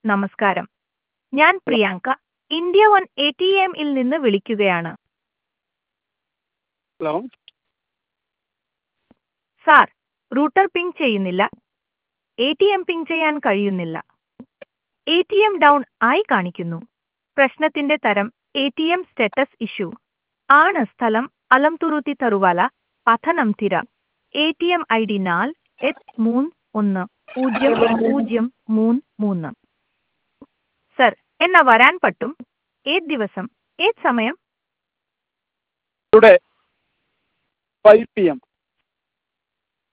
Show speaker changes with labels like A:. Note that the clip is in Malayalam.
A: നമസ്കാരം ഞാൻ Priyanka India one A T എമ്മിൽ നിന്ന് വിളിക്കുകയാണ്
B: ഹലോ
A: സാർ റൂട്ടർ പിങ് ചെയ്യുന്നില്ല എ ടി എം പിങ് ചെയ്യാൻ കഴിയുന്നില്ല എ ടി എം ഡൗൺ ആയി കാണിക്കുന്നു പ്രശ്നത്തിന്റെ തരം A T M status issue ആണ് സ്ഥലം അലംതുരുത്തി തറുവാല Pathanamthitta A T M I D നാൽ എട്ട് മൂന്ന് ഒന്ന് പൂജ്യം പൂജ്യം മൂന്ന് മൂന്ന് സർ എന്നാ വരാൻ പറ്റും ഏത് ദിവസം ഏത് സമയം
B: ടുഡേ ഫൈവ് പി എം